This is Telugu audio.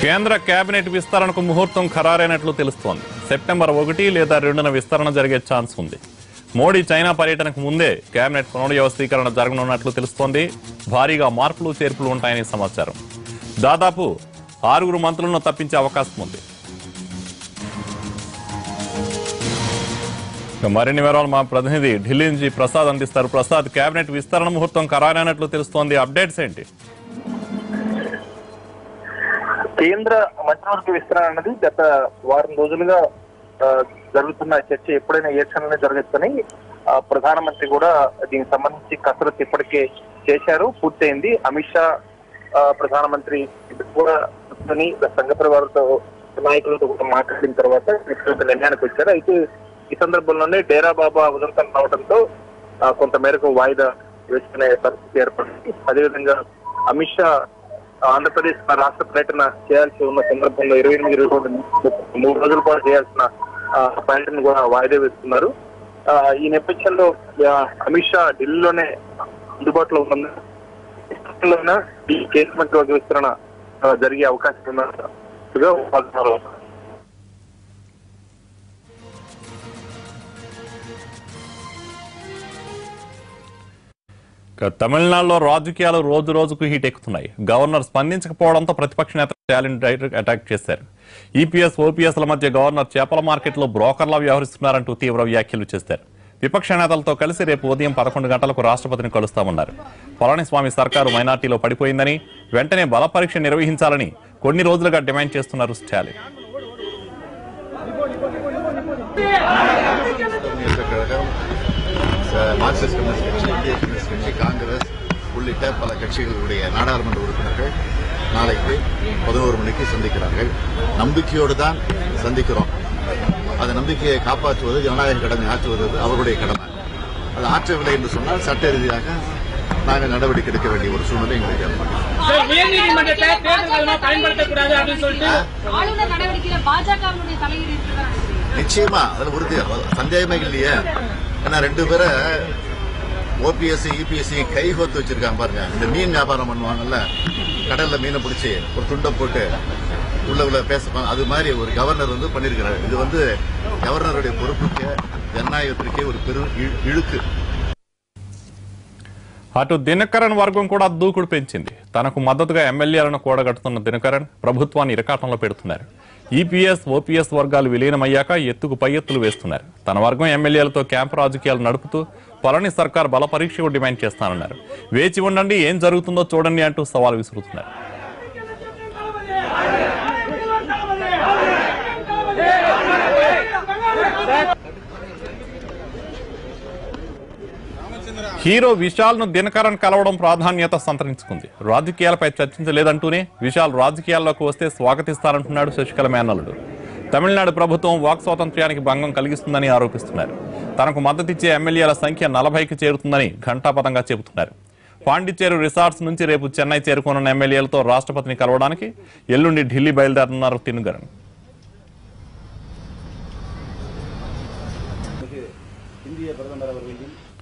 కేంద్ర కేబినెట్ విస్తరణకు ముహూర్తం ఖరారైనట్లు తెలుస్తోంది సెప్టెంబర్ ఒకటి లేదా రెండున విస్తరణ జరిగే ఛాన్స్ ఉంది మోడీ చైనా పర్యటనకు ముందే కేబినెట్ పునర్వ్యవస్థీకరణ జరగనున్నట్లు తెలుస్తోంది భారీగా మార్పులు చేర్పులు ఉంటాయని సమాచారం దాదాపు ఆరుగురు మంత్రులను తప్పించే అవకాశం ఉంది ఇక మరిన్ని వివరాలు మా ప్రతినిధి ఢిల్లీ నుంచి ప్రసాద్ అందిస్తారు ప్రసాద్ కేబినెట్ విస్తరణ ముహూర్తం ఖరారైనట్లు తెలుస్తోంది అప్డేట్స్ ఏంటి కేంద్ర మంత్రివర్గ విస్తరణ అన్నది గత వారం రోజులుగా ఆ, జరుగుతున్న చర్చ ఎప్పుడైనా ఏ క్షణంలో జరగచ్చని ఆ, ప్రధానమంత్రి కూడా దీనికి సంబంధించి కసరత్తు ఇప్పటికే చేశారు పూర్తయింది అమిత్ షా ఆ, ప్రధానమంత్రి ఇది కూడా కూర్చొని సంఘ పరివారంతో నాయకులతో కూడా మాట్లాడిన తర్వాత విస్తృత నిర్ణయానికి వచ్చారు అయితే ఈ సందర్భంలోనే డేరా బాబా ఉదంతం రావడంతో ఆ, కొంత మేరకు వాయిదా వేసుకునే పరిస్థితి ఏర్పడింది అదేవిధంగా అమిత్ షా ఆంధ్రప్రదేశ్ రాష్ట్ర పర్యటన చేయాల్సి ఉన్న సందర్భంలో ఇరవై ఎనిమిది ఇరవై రెండు మూడు రోజుల పాటు చేయాల్సిన ఆ, పర్యటన కూడా వాయిదా వేస్తున్నారు ఆ, ఈ నేపథ్యంలో ఆ, అమిత్ షా ఢిల్లీలోనే అందుబాటులో ఉన్న ఈ కేసు మంత్రివర్గ విస్తరణ ఆ, జరిగే అవకాశం ఉన్నట్టుగా భావిస్తున్నారు ఇక తమిళనాడులో రాజకీయాలు రోజు రోజుకు హీట్ ఎక్కుతున్నాయి గవర్నర్ స్పందించకపోవడంతో ప్రతిపక్ష నేత స్టాలిన్ డైరెక్ట్ అటాక్ చేశారు ఈపీఎస్ ఓపీఎస్ల మధ్య గవర్నర్ చేపల మార్కెట్లో బ్రోకర్లా వ్యవహరిస్తున్నారంటూ తీవ్ర వ్యాఖ్యలు చేశారు విపక్ష నేతలతో కలిసి రేపు ఉదయం పదకొండు గంటలకు రాష్ట్రపతిని కలుస్తామన్నారు పళనిస్వామి సర్కారు మైనార్టీలో పడిపోయిందని వెంటనే బల పరీక్ష నిర్వహించాలని కొన్ని రోజులుగా డిమాండ్ చేస్తున్నారు స్టాలిన్ முன்னேற்ற கழகம் ச- மார்க்சிஸ்ட் கம்யூனிஸ்ட் கட்சி இந்திய கம்யூனிஸ்ட் கட்சி காங்கிரஸ் உள்ளிட்ட பல கட்சிகளுடைய நாடாளுமன்ற உறுப்பினர்கள் நாளைக்கு பதினோரு மணிக்கு சந்திக்கிறார்கள் நம்பிக்கையோடு தான் சந்திக்கிறோம் அந்த நம்பிக்கையை காப்பாற்றுவது ஜனநாயக கடமை ஆற்றுவது அவருடைய கடமை அது ஆற்றவில்லை என்று சொன்னால் சட்ட ரீதியாக நாங்கள் நடவடிக்கை எடுக்க வேண்டிய ஒரு சூழ்நிலை எங்களுக்கு ஏற்படும் சார், உயர்நீதிமன்றத்தை தேர்தல் காலமா பயன்படுத்தக்கூடாது அப்படின்னு சொல்லிட்டு ஆளுநர் நடவடிக்கையில பாஜகவினுடைய தலையீடு இருக்குதா நிச்சயமா அதுல உறுதி சந்தேகமே இல்லையே ஏன்னா ரெண்டு பேரை ஓபிஎஸ் இபிஎஸ்சி கை கோத்து வச்சிருக்காங்க பாருங்க இந்த மீன் வியாபாரம் பண்ணுவாங்கல்ல கடல்ல மீனை பிடிச்சி ஒரு துண்டை போட்டு உள்ள உள்ள பேச அது மாதிரி ஒரு கவர்னர் வந்து பண்ணிருக்கிறாரு இது வந்து கவர்னருடைய பொறுப்புக்கு ஜனநாயகத்திற்கே ஒரு பெரும் இழு- இழுக்கு అటు దినకరన్ వర్గం కూడా దూకుడు పెంచింది తనకు మద్దతుగా ఎమ్మెల్యేలను కూడగట్టుతున్న దినకరన్ ప్రభుత్వాన్ని ఇరకాటంలో పెడుతున్నారు ఈపీఎస్ ఓపీఎస్ వర్గాలు విలీనమయ్యాక ఎత్తుకు పై ఎత్తులు వేస్తున్నారు తన వర్గం ఎమ్మెల్యేలతో క్యాంపు రాజకీయాలు నడుపుతూ పళని సర్కార్ బల పరీక్షకు డిమాండ్ చేస్తానన్నారు వేచి ఉండండి ఏం జరుగుతుందో చూడండి అంటూ సవాల్ విసురుతున్నారు హీరో విశాల్ ను దినకరన్ కలవడం ప్రాధాన్యత సంతరించుకుంది రాజకీయాలపై చర్చించలేదంటూనే విశాల్ రాజకీయాల్లోకి వస్తే స్వాగతిస్తానంటున్నాడు శశికళ మేనల్లుడు తమిళనాడు ప్రభుత్వం వాక్ స్వాతంత్ర్యానికి భంగం కలిగిస్తుందని ఆరోపిస్తున్నారు తనకు మద్దతిచ్చే ఎమ్మెల్యేల సంఖ్య నలభైకి చేరుతుందని ఘంటాపథంగా చెబుతున్నారు పాండిచ్చేరు రిసార్ట్స్ నుంచి రేపు చెన్నై చేరుకోనున్న ఎమ్మెల్యేలతో రాష్ట్రపతిని కలవడానికి ఎల్లుండి ఢిల్లీ బయలుదేరనున్నారు తినుగరన్ இந்திய பிரதமர் அவர்களின்